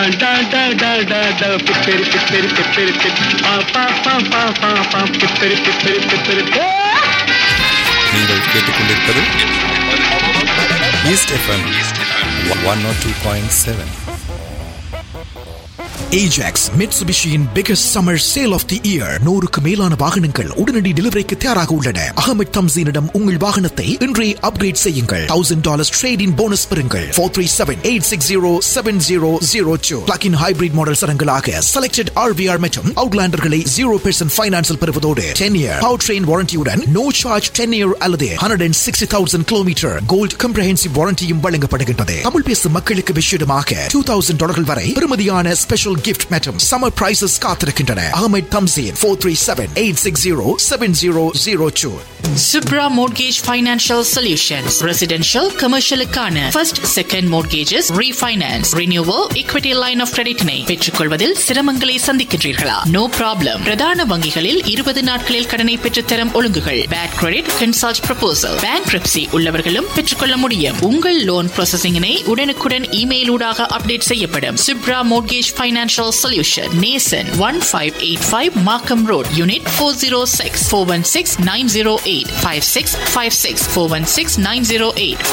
டா டா டா டா டா பிப்பெரி பிப்பெரி பிப்பெரி பிப் பா பா பா பா பா பா பிப்பெரி பிப்பெரி பிப்பெரி போ நீங்கள் கேட்டுக்கொண்டிருப்பது east FM one naught two point seven Ajax Mitsubishiயின் biggest summer sale of the year நூறுக்கு மேலான வாகனங்கள் உடனடி டெலிவரிக்கு தயாராக உள்ளன அகமது தம்சீனிடம் உங்கள் வாகனத்தை இன்றே அப்கிரேட் செய்யுங்கள் thousand dollars trade in bonus பெறுங்கள் four three seven eight six zero seven zero zero two plug in hybrid model சரங்களாக செலக்டட் ஆர்விஆர் மற்றும் அவுட்லாண்டர்களை ஜீரோ பெர்சன்ட் ஃபைனான்சில் பெறுவதோடு டென் இயர் பவர் ட்ரெயின் வாரண்டியுடன் நோ சார்ஜ் டென் இயர் அல்லது hundred and sixty thousand kilometre gold comprehensive வாரண்டியும் வழங்கப்படுகின்றது தமிழ் பேசும் மக்களுக்கு விஷயமாக டூ தௌசண்ட் டாலர்கள் வரை பெறுமதியான ஸ்பெஷல் கிஃப்ட் மற்றும் சம்மர் பிரைசஸ் காத்திருக்கின்றன Ahmed Tamseen four three seven eight six zero seven zero zero two Subra Mortgage Financial Solutions. Residential, commercial-க்கான first, second mortgages, refinance, renewal, equity line of credit-னை பெற்றுக்கொள்வதில் சிரமங்களை சந்திக்கின்றீர்களா? No problem. பிரதான வங்கிகளில் 20 நாட்களில் கடனை பெற்றுத்தரும் ஒழுங்குகள். Bad credit, consult proposal. Bankruptcy உள்ளவர்களும் பெற்றுக்கொள்ள முடியும். உங்கள் லோன் ப்ராசஸிங்கினை உடனுக்குடன் இமெயில் ஊடாக அப்டேட் செய்யப்படும். Subra Mortgage Financial Solution. Nason 1585 Markham Road, Unit 406 416 908 5656 416 908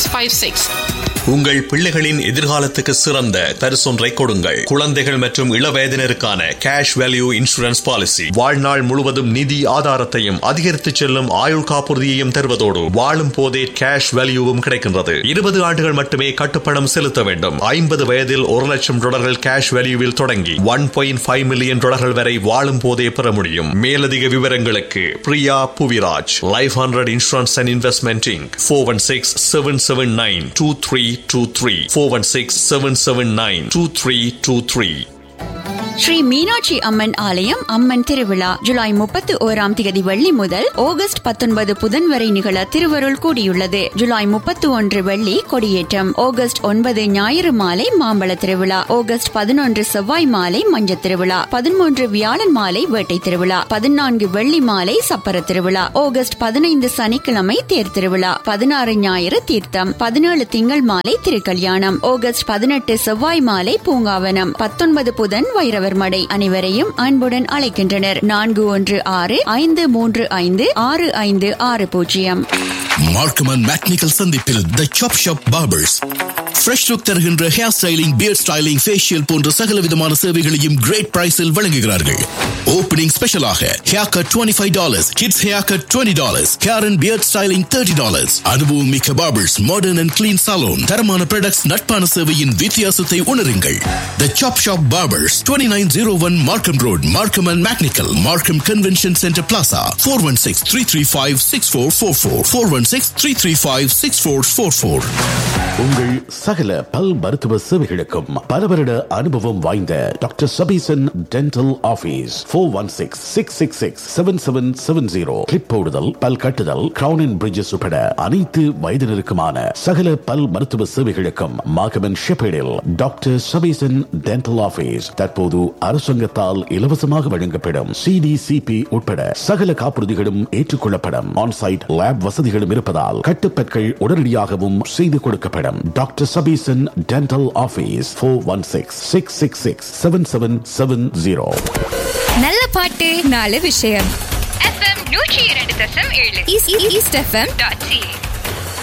5656 உங்கள் பிள்ளைகளின் எதிர்காலத்துக்கு சிறந்த பரிசொன்றை கொடுங்கள் குழந்தைகள் மற்றும் இளவயதினருக்கான கேஷ் வேல்யூ இன்சூரன்ஸ் பாலிசி வாழ்நாள் முழுவதும் நிதி ஆதாரத்தையும் அதிகரித்து செல்லும் ஆயுள் காப்புறுதியையும் தருவதோடு வாழும் போதே கேஷ் வேல்யூவும் கிடைக்கின்றது இருபது ஆண்டுகள் மட்டுமே கட்டுப்பணம் செலுத்த வேண்டும் ஐம்பது வயதில் ஒரு லட்சம் டாலர்கள் கேஷ் வேல்யூவில் தொடங்கி ஒன் பாயிண்ட் ஃபைவ் மில்லியன் டாலர்கள் வரை வாழும் போதே பெற முடியும் மேலதிக விவரங்களுக்கு Priya Puviraj life hundred insurance and investment inc four one six seven seven nine two three two three four one six seven seven nine two three two three Sri Meenakshi Amman ஆலயம் அம்மன் திருவிழா ஜூலை முப்பத்தி ஓராம் தேதி வெள்ளி முதல் ஆகஸ்ட் பத்தொன்பது புதன் வரை நிகழ திருவருள் கூடியுள்ளது ஜூலை முப்பத்தி ஒன்று வெள்ளி கொடியேற்றம் ஆகஸ்ட் ஒன்பது ஞாயிறு மாலை மாம்பழ திருவிழா ஆகஸ்ட் பதினொன்று செவ்வாய் மாலை மஞ்ச திருவிழா பதிமூன்று வியாழன் மாலை வேட்டை திருவிழா பதினான்கு வெள்ளி மாலை சப்பர திருவிழா ஆகஸ்ட் பதினைந்து சனிக்கிழமை தேர் திருவிழா பதினாறு ஞாயிறு தீர்த்தம் பதினேழு திங்கள் மாலை திருக்கல்யாணம் ஆகஸ்ட் பதினெட்டு செவ்வாய் மாலை பூங்காவனம் பத்தொன்பது புதன் வைரவர் மடை அனைவரையும் அன்புடன் அழைக்கின்றனர் நான்கு ஒன்று ஆறு ஐந்து மூன்று ஐந்து ஆறு ஐந்து ஆறு பூஜ்ஜியம் மார்க்கமன் மேக்னிக்கல் சந்திப்பில் the chop shop barbers fresh look தருகின்ற hair styling beard styling facial போன்ற சகல விதமான சேவைகளையும் கிரேட் பிரைஸில் வழங்குகிறார்கள் ஓப்பனிங் ஸ்பெஷலாக hair cut twenty five dollars kids hair cut twenty dollars hair and beard styling thirty dollars அனுபவம் மிக்க barbers modern and clean salon தரமான ப்ராடக்ட்ஸ் நட்பான சேவையின் வித்தியாசத்தை உணருங்கள் the chop shop barbers twenty nine zero one Markham road Markham and McNicoll Markham convention centre plaza four one six three three five six four four four four one six three three five six four four four உங்கள் சகல பல் மருத்துவ சேவைகளுக்கும் பல வருட அனுபவம் வாய்ந்த doctor Sabeesan dental office four one six six six six seven seven seven zero clip போடுதல் பல் கட்டுதல் கிரவுன் அண்ட் பிரிட்ஜஸ் உட்பட அனைத்து வயதினருக்குமான சகல பல் மருத்துவ சேவைகளுக்கும் மாகமன் ஷெப்பேடில் டாக்டர் சபீசன் டென்டல் ஆபீஸ் தற்போது அரசாங்கத்தால் இலவசமாக வழங்கப்படும் சிடிசிபி உட்பட சகல காப்புறுதிகளும் ஏற்றுக்கொள்ளப்படும் ஆன்சைட் லேப் வசதிகளும் இருப்பதால் கட்டுப்பற்கள் உடனடியாகவும் செய்து கொடுக்கப்படும் doctor Sabeesan dental office four one six six six six seven seven seven zero நல்ல பாட்டு நாலு விஷயம் எஃப்எம் நூற்றி இரண்டு தசம் ஏழு ஈஸ்ட் எஃப்எம் டாட் சி